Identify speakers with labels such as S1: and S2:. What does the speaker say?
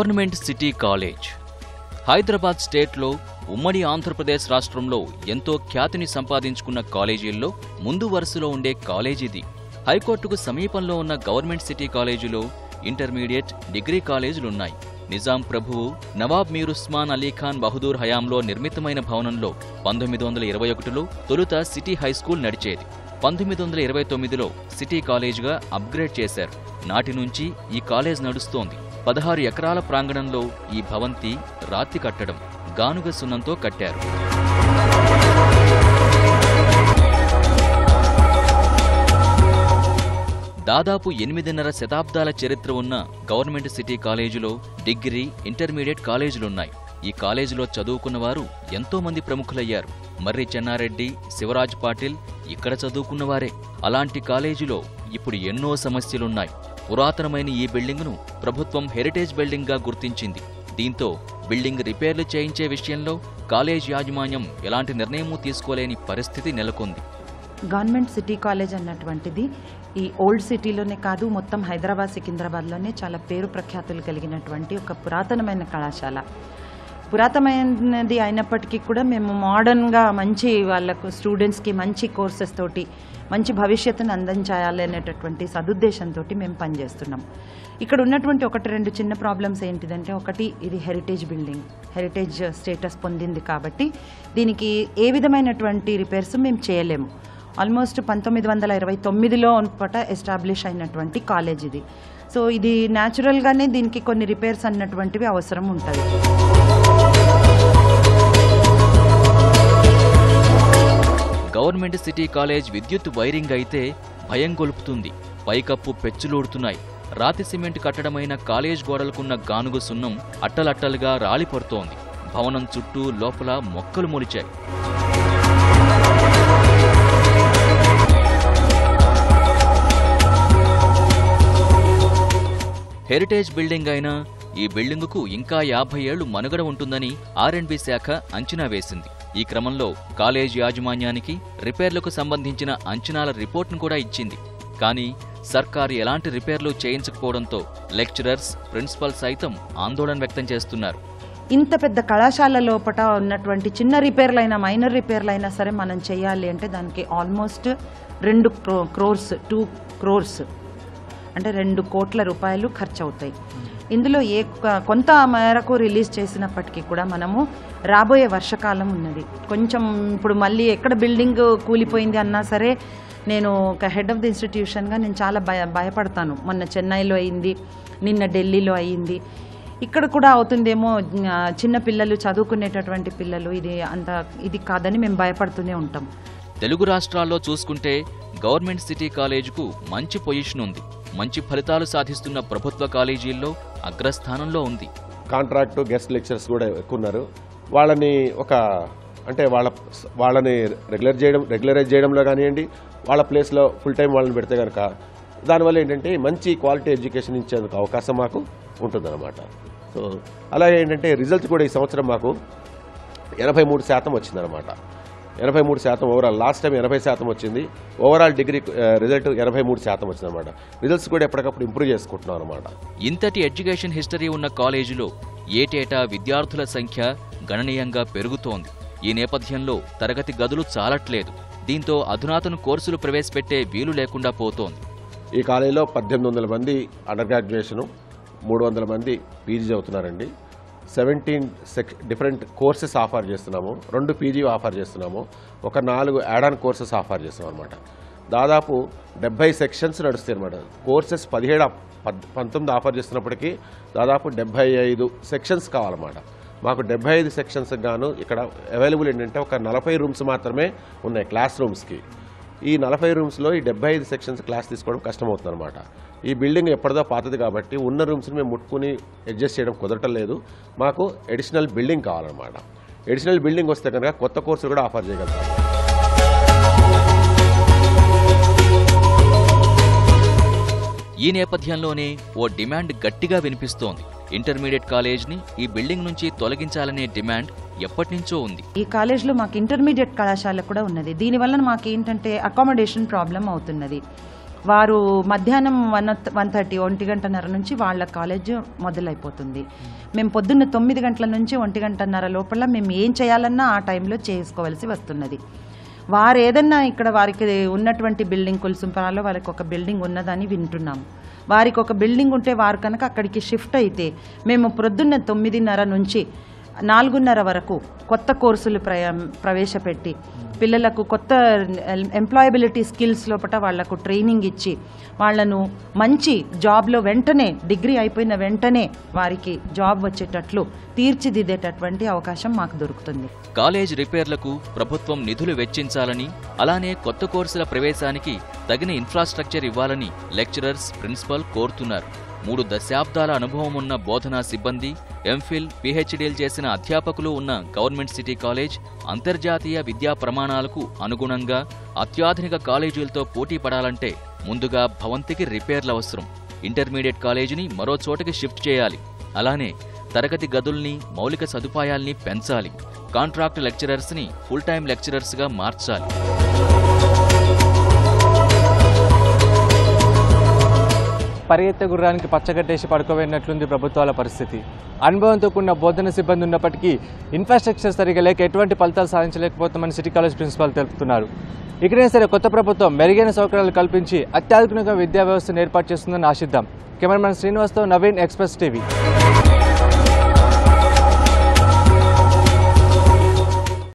S1: government city college Hyderabad స్టేట్లో ఉమ్మడి ఆంధ్రప్రదేశ్ రాష్ట్రంలో ఎంతో ఖ్యాతిని సంపాదించుకున్న కాలేజీల్లో ముందు వరుసలో ఉండే కాలేజ్ ఇది హైకోర్టుకు సమీపంలో ఉన్న గవర్నమెంట్ సిటీ కాలేజీలో ఇంటర్మీడియట్ డిగ్రీ కాలేజీలున్నాయి నిజాం ప్రభువు నవాబ్ మీర్ ఉస్మాన్ అలీ ఖాన్ బహదూర్ హయాంలో నిర్మితమైన భవనంలో పంతొమ్మిది వందల ఇరవై ఒకటిలో తొలుత సిటీ హై స్కూల్ నడిచేది పంతొమ్మిది వందల ఇరవై తొమ్మిదిలో సిటీ కాలేజ్గా అప్గ్రేడ్ చేశారు నాటి నుంచి ఈ కాలేజ్ నడుస్తోంది పదహారు ఎకరాల ప్రాంగణంలో ఈ భవంతి రాతి కట్టడం గానుగ సున్నంతో కట్టారు దాదాపు ఎనిమిదిన్నర శతాబ్దాల చరిత్ర ఉన్న గవర్నమెంట్ సిటీ కాలేజీలో డిగ్రీ ఇంటర్మీడియట్ కాలేజీలున్నాయి ఈ కాలేజీలో చదువుకున్న వారు ఎంతో మంది ప్రముఖులయ్యారు మర్రి చెన్నారెడ్డి శివరాజ్ పాటిల్ ఇక్కడ చదువుకున్నవారే అలాంటి కాలేజీలో ఇప్పుడు ఎన్నో సమస్యలున్నాయి పురాతనమైన ఈ బిల్డింగ్ను ప్రభుత్వం హెరిటేజ్ బిల్డింగ్గా గుర్తించింది దీంతో బిల్డింగ్ రిపేర్లు చేయించే విషయంలో కాలేజ్ యాజమాన్యం ఎలాంటి నిర్ణయమూ తీసుకోలేని పరిస్థితి నెలకొంది
S2: గవర్నమెంట్ సిటీ కాలేజ్ అన్నటువంటిది ఈ ఓల్డ్ సిటీలోనే కాదు మొత్తం హైదరాబాద్ సికింద్రాబాద్లోనే చాలా పేరు ప్రఖ్యాతులు కలిగినటువంటి ఒక పురాతనమైన కళాశాల పురాతనమైనది అయినప్పటికీ కూడా మేము మోడర్న్గా మంచి వాళ్ళకు స్టూడెంట్స్కి మంచి కోర్సెస్ తోటి మంచి భవిష్యత్తును అందించాలి అనేటటువంటి సదుద్దేశంతో మేము పనిచేస్తున్నాం ఇక్కడ ఉన్నటువంటి ఒకటి రెండు చిన్న ప్రాబ్లమ్స్ ఏంటిదంటే ఒకటి ఇది హెరిటేజ్ బిల్డింగ్ హెరిటేజ్ స్టేటస్ పొందింది కాబట్టి దీనికి ఏ విధమైనటువంటి రిపేర్స్ మేము చేయలేము ఆల్మోస్ట్ పంతొమ్మిది వందల ఇరవై తొమ్మిదిలో పట ఎస్టాబ్లిష్ అయినటువంటి కాలేజ్ ఇది సో ఇది న్యాచురల్గానే దీనికి కొన్ని రిపేర్స్ అన్నటువంటివి అవసరం ఉంటుంది
S1: గవర్నమెంట్ సిటీ కాలేజ్ విద్యుత్ వైరింగ్ అయితే భయం గొలుపుతుంది పైకప్పు పెచ్చులూడుతున్నాయి రాతి సిమెంట్ కట్టడమైన కాలేజ్ గోడలకున్న గానుగు సున్నం అట్టలట్టలుగా రాలిపడుతోంది భవనం చుట్టూ లోపల మొక్కలు మొలిచాయి హెరిటేజ్ బిల్డింగ్ అయినా ఈ బిల్డింగుకు ఇంకా యాభై ఏళ్లు మనుగడ ఉంటుందని ఆర్ఎండ్బి శాఖ అంచనా వేసింది ఈ క్రమంలో కాలేజ్ యాజమాన్యానికి రిపేర్లకు సంబంధించిన అంచనాల రిపోర్ట్ను కూడా ఇచ్చింది కానీ సర్కారు ఎలాంటి రిపేర్లు చేయించకపోవడంతో లెక్చరర్స్ ప్రిన్సిపల్ సైతం ఆందోళన వ్యక్తం చేస్తున్నారు
S2: ఇంత పెద్ద కళాశాల లోపల ఉన్నటువంటి చిన్న రిపేర్లైనా మైనర్ రిపేర్లైనా సరే మనం చేయాలి అంటే దానికి ఆల్మోస్ట్ రెండు క్రో క్రోర్స్ టూ క్రోర్స్ అంటే రెండు కోట్ల రూపాయలు ఖర్చు అవుతాయి ఇందులో ఏ కొంత మేరకు రిలీజ్ చేసినప్పటికీ కూడా మనము రాబోయే వర్షకాలం ఉన్నది కొంచెం ఇప్పుడు మళ్ళీ ఎక్కడ బిల్డింగ్ కూలిపోయింది అన్నా సరే నేను ఒక హెడ్ ఆఫ్ ది ఇన్స్టిట్యూషన్గా నేను చాలా భయ భయపడతాను మొన్న చెన్నైలో అయింది నిన్న ఢిల్లీలో అయింది ఇక్కడ కూడా అవుతుందేమో ఆ, చిన్న పిల్లలు చదువుకునేటటువంటి పిల్లలు ఇది అంత ఇది కాదని మేము భయపడుతూనే ఉంటాం
S1: తెలుగు రాష్ట్రాల్లో చూసుకుంటే గవర్నమెంట్ సిటీ కాలేజీకు మంచి పొజిషన్ ఉంది మంచి ఫలితాలు సాధిస్తున్న ప్రభుత్వ కాలేజీల్లో అగ్రస్థానంలో ఉంది
S3: కాంట్రాక్ట్ గెస్ట్ లెక్చరర్స్ కూడా ఎక్కువ ఉన్నారు వాళ్ళని ఒక అంటే వాళ్ళ వాళ్ళని రెగ్యులర్ చేయడం రెగ్యులరైజ్ చేయడంలో కానివ్వండి వాళ్ళ ప్లేస్లో ఫుల్ టైం వాళ్ళని పెడితే కనుక దానివల్ల ఏంటంటే మంచి క్వాలిటీ ఎడ్యుకేషన్ ఇచ్చేందుకు అవకాశం మాకు ఉంటుందన్నమాట సో అలాగే ఏంటంటే రిజల్ట్స్ కూడా ఈ సంవత్సరం మాకు ఎనభై మూడు శాతం వచ్చిందనమాట ఎనభై మూడు శాతం ఓవరాల్ లాస్ట్ టైం ఎనభై శాతం వచ్చింది ఓవరాల్ డిగ్రీ రిజల్ట్ ఎనభై మూడు శాతం వచ్చిందనమాట రిజల్ట్స్ కూడా ఎప్పటికప్పుడు ఇంప్రూవ్ చేసుకుంటున్నాం అనమాట
S1: ఇంతటి ఎడ్యుకేషన్ హిస్టరీ ఉన్న కాలేజీలో ఏటేటా విద్యార్థుల సంఖ్య గణనీయంగా పెరుగుతోంది ఈ నేపథ్యంలో తరగతి గదులు చాలట్లేదు దీంతో అధునాతన కోర్సులు ప్రవేశపెట్టే వీలు లేకుండా పోతోంది
S3: ఈ కాలేజీలో పద్దెనిమిది వందల మంది అండర్ గ్రాడ్యుయేషను మూడు వందల మంది పీజీ చదువుతున్నారండి సెవెంటీన్ సెక్ డిఫరెంట్ కోర్సెస్ ఆఫర్ చేస్తున్నాము రెండు పీజీ ఆఫర్ చేస్తున్నాము ఒక నాలుగు యాడ్ ఆన్ కోర్సెస్ ఆఫర్ చేస్తున్నాం అనమాట దాదాపు డెబ్బై సెక్షన్స్ నడుస్తాయి అనమాట కోర్సెస్ పదిహేడు ఆఫ్- పద్- పంతొమ్మిది ఆఫర్ చేస్తున్నప్పటికీ దాదాపు డెబ్బై ఐదు సెక్షన్స్ కావాలన్నమాట మాకు డెబ్బై ఐదు సెక్షన్స్ గాను ఇక్కడ అవైలబుల్ ఏంటంటే ఒక నలభై రూమ్స్ మాత్రమే ఉన్నాయి క్లాస్ రూమ్స్కి ఈ నలభై రూమ్స్లో ఈ డెబ్బై ఐదు సెక్షన్స్ క్లాస్ తీసుకోవడం కష్టమవుతుంది అనమాట ఈ బిల్డింగ్ ఎప్పటిదో పాతది కాబట్టి ఉన్న రూమ్స్ని మేము ముట్టుకుని అడ్జస్ట్ చేయడం కుదరటం లేదు మాకు అడిషనల్ బిల్డింగ్ కావాలన్నమాట అడిషనల్ బిల్డింగ్ వస్తే కనుక కొత్త కోర్సులు కూడా ఆఫర్ చేయగలుగుతాం
S1: ఈ నేపథ్యంలోనే ఓ డిమాండ్ గట్టిగా వినిపిస్తోంది ఇంటర్మీడియట్ కాలేజ్ని ఈ బిల్డింగ్ నుంచి తొలగించాలనే డిమాండ్ ఎప్పటినుంచో ఉంది
S2: ఈ కాలేజ్లో మాకు ఇంటర్మీడియట్ కళాశాల కూడా ఉన్నది దీనివల్ల మాకు ఏంటంటే అకామిడేషన్ ప్రాబ్లం అవుతున్నది వారు మధ్యాహ్నం వన్ వన్ థర్టీ ఒంటి గంటన్నర నుంచి వాళ్ళ కాలేజ్ మొదలైపోతుంది మేము పొద్దున్న తొమ్మిది గంటల నుంచి ఒంటి గంటన్నర లోపల మేము ఏం చేయాలన్నా ఆ టైంలో చేసుకోవాల్సి వస్తున్నది వారు ఏదన్నా ఇక్కడ వారికి ఉన్నటువంటి బిల్డింగ్ కుల్సుంపరాలో వారికి ఒక బిల్డింగ్ ఉన్నదని వింటున్నాము వారికి ఒక బిల్డింగ్ ఉంటే వారు కనుక అక్కడికి షిఫ్ట్ అయితే మేము ప్రొద్దున్న తొమ్మిదిన్నర నుంచి నాలుగున్నర వరకు కొత్త కోర్సులు ప్రయ ప్రవేశపెట్టి పిల్లలకు కొత్త ఎంప్లాయబిలిటీ స్కిల్స్ లోపల వాళ్లకు ట్రైనింగ్ ఇచ్చి వాళ్ళను మంచి జాబ్లో వెంటనే డిగ్రీ అయిపోయిన వెంటనే వారికి జాబ్ వచ్చేటట్లు తీర్చిదిద్దేటటువంటి అవకాశం మాకు దొరుకుతుంది
S1: కాలేజ్ రిపేర్లకు ప్రభుత్వం నిధులు వెచ్చించాలని అలానే కొత్త కోర్సుల ప్రవేశానికి తగిన ఇన్ఫ్రాస్ట్రక్చర్ ఇవ్వాలని లెక్చరర్స్ ప్రిన్సిపల్ కోరుతున్నారు మూడు దశాబ్దాల అనుభవం ఉన్న బోధనా సిబ్బంది ఎంఫిల్ పిహెచ్డీలు చేసిన అధ్యాపకులు ఉన్న గవర్నమెంట్ సిటీ కాలేజ్ అంతర్జాతీయ విద్యా ప్రమాణాలకు అనుగుణంగా అత్యాధునిక కాలేజీలతో పోటీ పడాలంటే ముందుగా భవంతికి రిపేర్లు అవసరం ఇంటర్మీడియట్ కాలేజీని మరో చోటకి షిఫ్ట్ చేయాలి అలానే తరగతి గదుల్ని మౌలిక సదుపాయాల్ని పెంచాలి కాంట్రాక్ట్ లెక్చరర్స్ని ఫుల్ టైం లెక్చరర్స్గా మార్చాలి
S4: పరిగెత్తే గుర్రానికి పచ్చగట్టేసి పడుకోబెట్టినట్లుంది ప్రభుత్వాల పరిస్థితి అనుభవంతో కూడిన బోధన సిబ్బంది ఉన్నప్పటికీ ఇన్ఫ్రాస్ట్రక్చర్ సరిగా లేక ఎటువంటి ఫలితాలు సాధించలేకపోతామని సిటీ కాలేజ్ ప్రిన్సిపాల్ తెలుపుతున్నారు ఇకనైనా సరే కొత్త ప్రభుత్వం మెరుగైన సౌకర్యాలు కల్పించి అత్యాధునిక విద్యా వ్యవస్థను ఏర్పాటు చేస్తుందని ఆశిద్దాం కెమెరామెన్ శ్రీనివాస్తో నవీన్ ఎక్స్ప్రెస్ టీవీ